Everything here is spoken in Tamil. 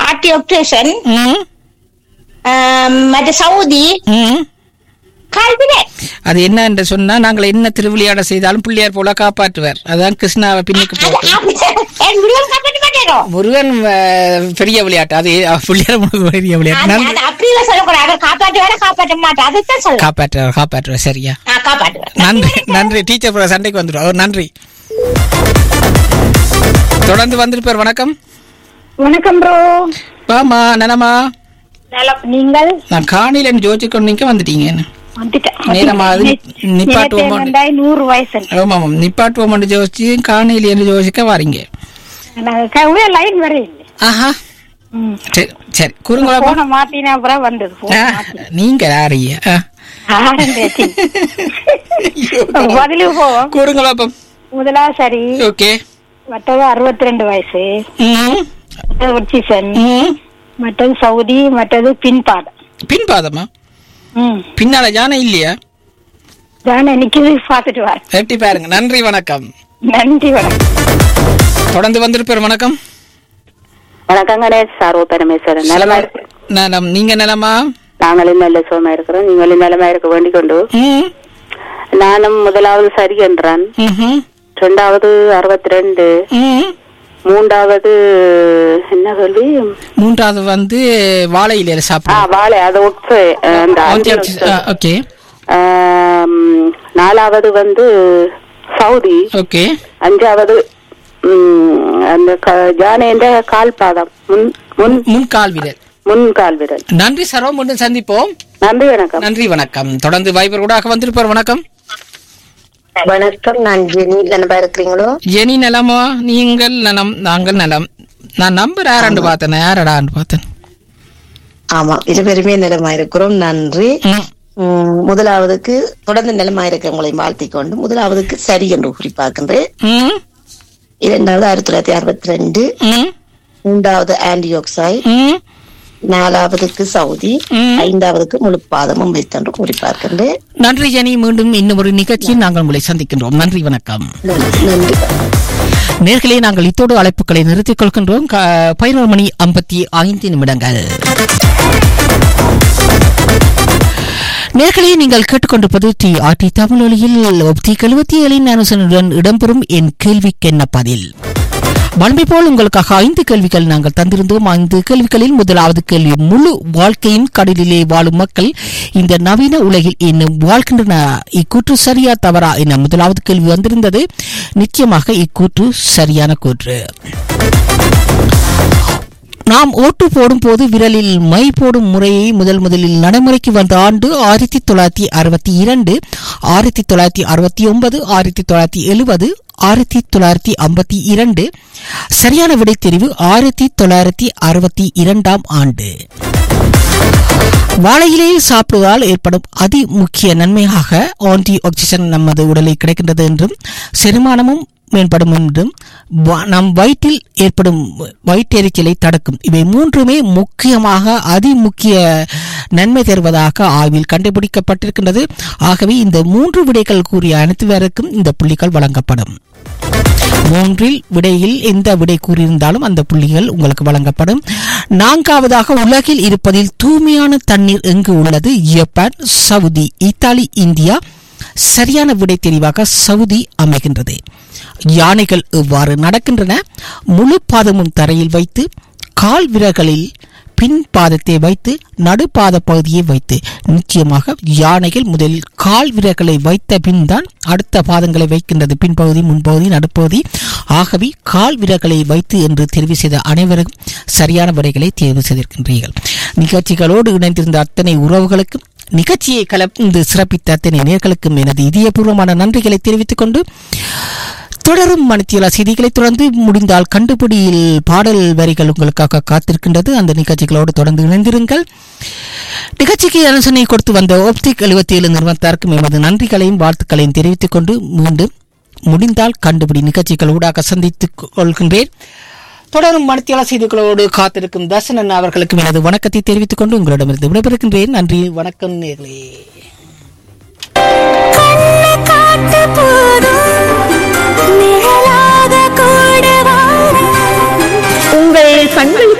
ஆர்டி ஆப்ரேஷன் ம் மற்ற சவுதி ம் கால்வினே அது என்ன என்று சொன்னா நாங்கள் என்ன திருவிளையாட செய்தாலும் பிள்ளையார் போல காப்பாற்றுவார் அதான் கிருஷ்ணாவை பின்னுக்கு போட்டு முருகன் காப்பாற்ற மாட்டேனோ முருகன் அஹ், பெரிய விளையாட்டு அது அஹ், பிள்ளையார் முருகன் பெரிய விளையாட்டு நன்றி அப்படிலாம் சொல்லக்கூடாது அவர் காப்பாற்றுவார காப்பாற்ற மாட்டேன் அதைத்தான் சொல்ல காப்பாற்றுவார் காப்பாற்றுவார் சரியா காப்பாற்றுவார் நன்றி நன்றி டீச்சர் ப்ரோ சண்டைக்கு வந்துடும் அவர் நன்றி தொடர்ந்து வந்திருப்பார் வணக்கம் வணக்கம் ப்ரோ வாமா நலமா நலம் நீங்கள் நான் காணில ஜோதிச்சு நீங்க வந்துட்டீங்க வந்துட்டேன் நேரமா அது நிப்பாட்டுவோம் வந்தாய் நூறு வயசு ஆமா ஆமாம் நிப்பாட்டுவோம் ஜோதிச்சு காணியில் என்று ஜோதிக்க வாரீங்க லைன் வர இல்லை ஆஹா சரி சரி குறுங்களா போன மாத்தினா அப்புறம் வந்தது phone ஆ, மாத்தி. நீங்க யாரையா ஆரம்பிச்சு. பதிலு போவோம் கூறுங்களாப்பம் முதலாவது சரி ஓகே மற்றது அறுபத்தி ரெண்டு வயசு ம் மற்றது உச்சிசன் ம் மற்றது சவுதி மற்றது பின்பாடம் பின்பாதமா ம் பின்னால யானை இல்லையா தானே நிக்குது பார்த்துட்டு வர எட்டி பாருங்க நன்றி வணக்கம் நன்றி வணக்கம் தொடர்ந்து வந்திருப்பார் வணக்கம் வணக்கம் கணேஷ் சார்வ பரமேஸ்வரன் நலமா இருக்கு நலம் நீங்க நலமா நாங்களும் நல்ல சுகமா இருக்கிறோம் நீங்களும் நலமா இருக்க வேண்டிக் கொண்டு ம் நானும் முதலாவது சரி என்றான் ம்ஹும். இரண்டாவது அறுபத்தி ரெண்டு ம் மூன்றாவது என்ன சொல்லி மூன்றாவது வந்து வாழை இலையில ஆ சாப்பிடுவோம் வாழை அது ஒக்ஸு அந்த ஆன்டி அஞ்சு ஆக்சி- ஆ, ஓகே ஆம், நாலாவது வந்து சவுதி ஓகே அஞ்சாவது ம், அந்த க- ஜானேந்த கால் பாதம் முன் முன் முன்கால் விரல் முன் கால் விரல் நன்றி சர்வம் மீண்டும் சந்திப்போம் நன்றி வணக்கம் நன்றி வணக்கம் தொடர்ந்து வைபர் கூட வந்திருப்பார் வணக்கம் வணக்கம் நான் ஜெனி நலமா இருக்கிறீங்களோ ஜெனி நலமா நீங்கள் நலம் நாங்கள் நலம் நான் நம்பர் யாராண்டு பார்த்தேன் யாரடான்னு பார்த்தேன் ஆமா இருவருமே நலமா இருக்கிறோம் நன்றி ம். உம், முதலாவதுக்கு தொடர்ந்து நலமா இருக்க உங்களை வாழ்த்திக் கொண்டு முதலாவதுக்கு சரி என்று குறிப்பார்க்கின்றேன் ம். இரண்டாவது ஆயிரத்தி தொள்ளாயிரத்தி அறுபத்தி ரெண்டு ம். மூன்றாவது ஆன்டியோக்சைட் ம். நாலாவதுக்கு சவுதி ம். ஐந்தாவதுக்கு முழு பாதமும் வைத்தென்று குறிப்பார்க்கின்றேன் நன்றி ஜெனி மீண்டும் இன்னும் ஒரு நிகழ்ச்சியில் நாங்கள் உங்களை சந்திக்கின்றோம் நன்றி வணக்கம் நன்றி நன்றி நேர்களே நாங்கள் இத்தோடு அழைப்புகளை நிறுத்திக் கொள்கின்றோம் க- பதினோரு மணி ஐம்பத்தி ஐந்து நிமிடங்கள் நேர்களே நீங்கள் கேட்டுக்கொண்டிருப்பது டி ஆர் டி தமிழொலியில் ஒப்தி எழுபத்தி ஏழின் அனுசனுடன் இடம்பெறும் என் கேள்விக்கென்ன பதில் வன்மை போல் உங்களுக்காக ஐந்து கேள்விகள் நாங்கள் தந்திருந்தோம் ஐந்து கேள்விகளில் முதலாவது கேள்வி முழு வாழ்க்கையின் கடலிலே வாழும் மக்கள் இந்த நவீன உலகில் இன்னும் வாழ்கின்றன இக்கூற்று சரியா தவறா என முதலாவது கேள்வி வந்திருந்தது நிச்சயமாக இக்கூற்று சரியான கூற்று நாம் ஓட்டு போடும் போது விரலில் மை போடும் முறையை முதல் முதலில் நடைமுறைக்கு வந்த ஆண்டு ஆயிரத்தி தொள்ளாயிரத்தி அறுபத்தி இரண்டு ஆயிரத்தி தொள்ளாயிரத்தி அறுபத்தி ஒன்பது ஆயிரத்தி தொள்ளாயிரத்தி எழுபது ஆயிரத்தி தொள்ளாயிரத்தி ஐம்பத்தி இரண்டு சரியான விடை தெரிவு ஆயிரத்தி தொள்ளாயிரத்தி அறுபத்தி இரண்டாம் ஆண்டு வாழையிலேயே சாப்பிடுவதால் ஏற்படும் அதி முக்கிய நன்மையாக ஆன்டி ஆக்சிஜன் நமது உடலில் கிடைக்கின்றது என்றும் செரிமானமும் மேம்படும் என்றும் வ- நம் வயிற்றில் ஏற்படும் வயிற்றெரிச்சலை தடுக்கும் இவை மூன்றுமே முக்கியமாக அதி முக்கிய நன்மை தருவதாக ஆய்வில் கண்டுபிடிக்கப்பட்டிருக்கின்றது ஆகவே இந்த மூன்று விடைகள் கூறிய அனைத்து பேருக்கும் இந்த புள்ளிகள் வழங்கப்படும் மூன்றில் விடையில் எந்த விடை கூறியிருந்தாலும் அந்த புள்ளிகள் உங்களுக்கு வழங்கப்படும் நான்காவதாக உலகில் இருப்பதில் தூய்மையான தண்ணீர் எங்கு உள்ளது ஜப்பான் சவுதி இத்தாலி இந்தியா சரியான விடை தெரிவாக சவுதி அமைகின்றது யானைகள் இவ்வாறு நடக்கின்றன முழு பாதமும் தரையில் வைத்து கால் விரல்களில் பின் பாதத்தை வைத்து நடுப்பாத பகுதியை வைத்து நிச்சயமாக யானைகள் முதலில் கால் விரல்களை வைத்த பின் தான் அடுத்த பாதங்களை வைக்கின்றது பின்பகுதி முன்பகுதி நடுப்பகுதி ஆகவே கால் விரல்களை வைத்து என்று தெரிவு செய்த அனைவரும் சரியான விடைகளை தேர்வு செய்திருக்கின்றீர்கள் நிகழ்ச்சிகளோடு இணைந்திருந்த அத்தனை உறவுகளுக்கும் நிகழ்ச்சியை கலந்து சிறப்பித்த அத்தனை நேர்களுக்கும் எனது இதயபூர்வமான நன்றிகளை தெரிவித்துக் கொண்டு தொடரும் மணித்தியலா செய்திகளை தொடர்ந்து முடிந்தால் கண்டுபிடியில் பாடல் வரிகள் உங்களுக்காக காத்திருக்கின்றது அந்த நிகழ்ச்சிகளோடு தொடர்ந்து இணைந்திருங்கள் நிகழ்ச்சிக்கு அனுசரணை கொடுத்து வந்த ஒப்டிக் எழுபத்தி ஏழு நிறுவனத்தாருக்கும் எமது நன்றிகளையும் வாழ்த்துக்களையும் தெரிவித்துக் கொண்டு மீண்டும் முடிந்தால் கண்டுபிடி நிகழ்ச்சிகள் ஊடாக சந்தித்துக் கொள்கின்றேன் தொடரும் மணித்தியால செய்திகளோடு காத்திருக்கும் தர்சனன் அவர்களுக்கும் எனது வணக்கத்தை தெரிவித்துக் கொண்டு உங்களிடமிருந்து விடைபெறுகின்றேன் நன்றி வணக்கம் நேர்களே காட்டு போதும் நிழலாக கூட வாரம் உங்கள் கண்கள்